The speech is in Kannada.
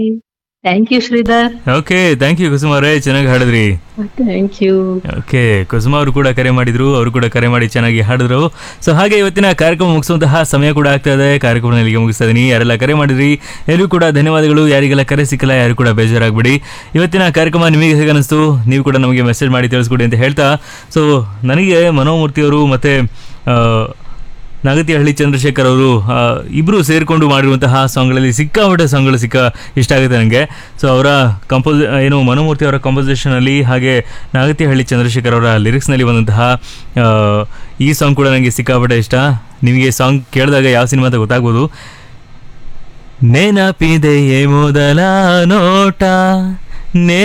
thank you Sridhar okay thank you Kusuma ಅವರೇ ಚೆನ್ನಾಗಿ ಹಾಡಿದ್ರಿ ಥ್ಯಾಂಕ್ ಯು ಓಕೆ ಕುಸುಮ ಅವರು ಕೂಡ ಕರೆ ಮಾಡಿದ್ರು ಅವರು ಕೂಡ ಕರೆ ಮಾಡಿ ಚೆನ್ನಾಗಿ ಹಾಡಿದ್ರು ಸೊ ಹಾಗೆ ಇವತ್ತಿನ ಕಾರ್ಯಕ್ರಮ ಮುಗಿಸುವಂತಹ ಸಮಯ ಕೂಡ ಆಗ್ತಾ ಇದೆ ಕಾರ್ಯಕ್ರಮ ಇಲ್ಲಿಗೆ ಮುಗಿಸ್ತಾ ಇದೀನಿ ಯಾರೆಲ್ಲ ಕರೆ ಮಾಡಿದ್ರಿ ಎಲ್ಲರೂ ಕೂಡ ಧನ್ಯವಾದಗಳು ಯಾರಿಗೆಲ್ಲ ಕರೆ ಸಿಕ್ಕಲ್ಲ ಯಾರು ಕೂಡ ಬೇಜಾರಾಗ್ಬಿಡಿ ಇವತ್ತಿನ ಕಾರ್ಯಕ್ರಮ ನಿಮಗೆ ಹೇಗೆ ಅನಿಸ್ತು ನೀವು ಕೂಡ ನಮಗೆ ಮೆಸೇಜ್ ಮಾಡಿ ತಿಳಿಸ್ಕೊಡಿ ಅಂತ ಹೇಳ್ತಾ ಸೊ ನನಗೆ ಮನೋಮೂರ್ತಿಯವರು ಮತ್ತು ನಾಗತಿಹಳ್ಳಿ ಚಂದ್ರಶೇಖರ್ ಅವರು ಇಬ್ಬರು ಸೇರಿಕೊಂಡು ಮಾಡಿರುವಂತಹ ಸಾಂಗ್ಗಳಲ್ಲಿ ಸಿಕ್ಕಾಪಟ್ಟೆ ಸಾಂಗ್ಗಳು ಸಿಕ್ಕ ಇಷ್ಟ ಆಗುತ್ತೆ ನನಗೆ ಸೊ ಅವರ ಕಂಪೋಸ್ ಏನು ಮನೋಮೂರ್ತಿ ಅವರ ಕಂಪೋಸಿಷನಲ್ಲಿ ಹಾಗೆ ನಾಗತಿಹಳ್ಳಿ ಚಂದ್ರಶೇಖರ್ ಅವರ ಲಿರಿಕ್ಸ್ನಲ್ಲಿ ಬಂದಂತಹ ಆ, ಈ ಸಾಂಗ್ ಕೂಡ ನನಗೆ ಸಿಕ್ಕಾಪಟ್ಟೆ ಇಷ್ಟ ನಿಮಗೆ ಸಾಂಗ್ ಕೇಳಿದಾಗ ಯಾವ ಸಿನಿಮಾ ಅಂತ ಗೊತ್ತಾಗ್ಬೋದು ನೆನಪಿದೆಯೇ ಮೊದಲ ನೋಟ ನೆ